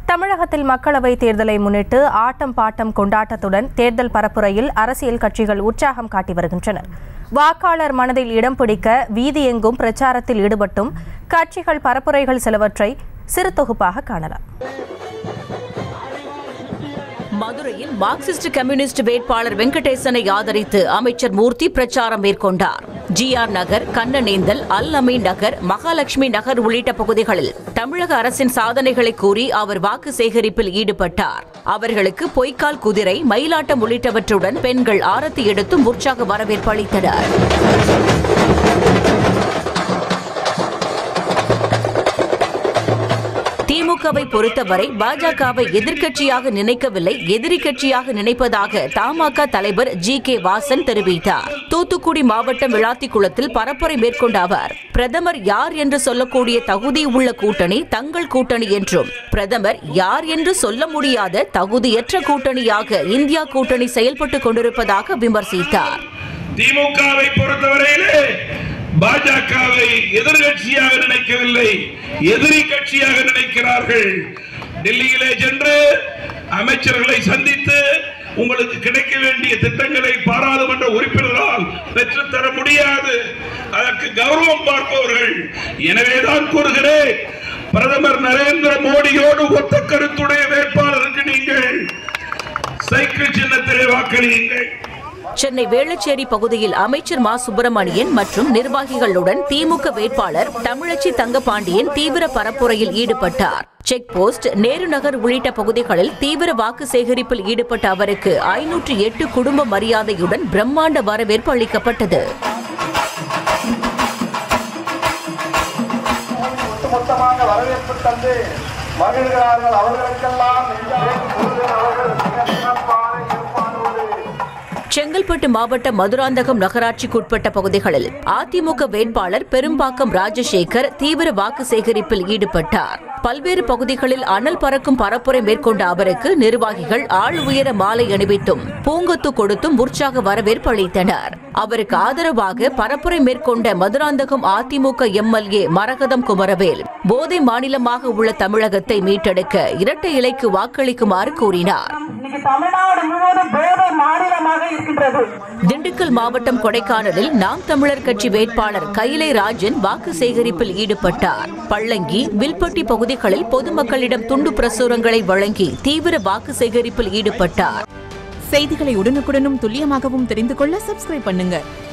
தமிழகத்தில் மக்களவை தேர்தலை முன்னிட்டு ஆட்டம் பாட்டம் கொண்டாட்டத்துடன் தேர்தல் பரப்புரையில் அரசியல் கட்சிகள் உற்சாகம் காட்டி வருகின்றனர் வாக்காளர் மனதில் இடம் பிடிக்க வீதியெங்கும் பிரச்சாரத்தில் ஈடுபட்டும் கட்சிகள் பரப்புரைகள் சிலவற்றை சிறு தொகுப்பாக காணலாம் மதுரையில் மார்க்சிஸ்ட் கம்யூனிஸ்ட் வேட்பாளர் வெங்கடேசனை ஆதரித்து அமைச்சர் மூர்த்தி பிரச்சாரம் மேற்கொண்டார் ஜிஆர் நகர் கண்ணனேந்தல் அல் அமீன் நகர் மகாலட்சுமி நகர் உள்ளிட்ட பகுதிகளில் தமிழக அரசின் சாதனைகளை கூறி அவர் வாக்கு சேகரிப்பில் ஈடுபட்டார் அவர்களுக்கு பொய்க்கால் குதிரை மயிலாட்டம் உள்ளிட்டவற்றுடன் பெண்கள் ஆரத்தி எடுத்தும் உற்சாக வரவேற்பு அளித்தனர் திமுகவை பொறுத்தவரை பாஜகவை எதிர்க்கட்சியாக நினைக்கவில்லை எதிரி கட்சியாக நினைப்பதாக தமாக தலைவர் ஜி கே வாசன் தெரிவித்தார் தூத்துக்குடி மாவட்டம் விளாத்திக்குளத்தில் பரப்புரை மேற்கொண்ட அவர் பிரதமர் யார் என்று சொல்லக்கூடிய தகுதி உள்ள கூட்டணி தங்கள் கூட்டணி என்றும் பிரதமர் யார் என்று சொல்ல முடியாத தகுதியற்ற கூட்டணியாக இந்தியா கூட்டணி செயல்பட்டுக் கொண்டிருப்பதாக விமர்சித்தார் திமுகவை பொறுத்தவரையிலே பாஜகவை எதிர்கட்சியாக நினைக்கவில்லை எதிரி கட்சியாக நினைக்கிறார்கள் டெல்லியிலே சென்று அமைச்சர்களை சந்தித்து உங்களுக்கு கிடைக்க வேண்டிய திட்டங்களை பாராளுமன்ற உறுப்பினரால் பெற்றுத்தர முடியாது அதற்கு கௌரவம் பார்ப்பவர்கள் எனவேதான் கூறுகிறேன் பிரதமர் நரேந்திர மோடியோடு ஒத்த கருத்துடைய வேட்பாளருக்கு நீங்கள் சைக்கிள் சின்னத்திலே வாக்களியுங்கள் சென்னை வேளச்சேரி பகுதியில் அமைச்சர் மா சுப்பிரமணியன் மற்றும் நிர்வாகிகளுடன் திமுக வேட்பாளர் தமிழச்சி தங்கபாண்டியன் தீவிர பரப்புரையில் ஈடுபட்டார் செக் போஸ்ட் நேரு நகர் உள்ளிட்ட பகுதிகளில் தீவிர வாக்கு சேகரிப்பில் ஈடுபட்ட அவருக்கு ஐநூற்று எட்டு குடும்ப மரியாதையுடன் பிரம்மாண்ட வரவேற்பு அளிக்கப்பட்டது ஒட்டுமொத்தமாக வரவேற்பு தந்து மகிழ்கிறார்கள் அவர்களுக்கெல்லாம் நெஞ்சார்ந்த முருகன் அவர்கள் மிக சிறப்பான ஏற்பாடோடு செங்கல்பட்டு மாவட்ட மதுராந்தகம் நகராட்சிக்குட்பட்ட பகுதிகளில் அதிமுக வேட்பாளர் பெரும்பாக்கம் ராஜசேகர் தீவிர வாக்கு சேகரிப்பில் ஈடுபட்டார் பல்வேறு பகுதிகளில் அனல் பறக்கும் பரப்புரை மேற்கொண்ட அவருக்கு நிர்வாகிகள் ஆள் உயர மாலை அணிவித்தும் பூங்கொத்து கொடுத்தும் உற்சாக வரவேற்பு அளித்தனர் அவருக்கு ஆதரவாக பரப்புரை மேற்கொண்ட மதுராந்தகம் அதிமுக எம்எல்ஏ மரகதம் குமரவேல் போதை மாநிலமாக உள்ள தமிழகத்தை மீட்டெடுக்க இரட்டை இலைக்கு வாக்களிக்குமாறு கூறினார் இன்னைக்கு தமிழ்நாடு முழுவதும் போதை மாநிலமாக இருக்கின்றது திண்டுக்கல் மாவட்டம் கொடைக்கானலில் நாம் தமிழர் கட்சி வேட்பாளர் கைலை ராஜன் வாக்கு சேகரிப்பில் ஈடுபட்டார் பள்ளங்கி வில்பட்டி பகுதிகளில் பொதுமக்களிடம் துண்டு பிரசுரங்களை வழங்கி தீவிர வாக்கு சேகரிப்பில் ஈடுபட்டார் செய்திகளை உடனுக்குடனும் துல்லியமாகவும் தெரிந்து கொள்ள சப்ஸ்கிரைப் பண்ணுங்க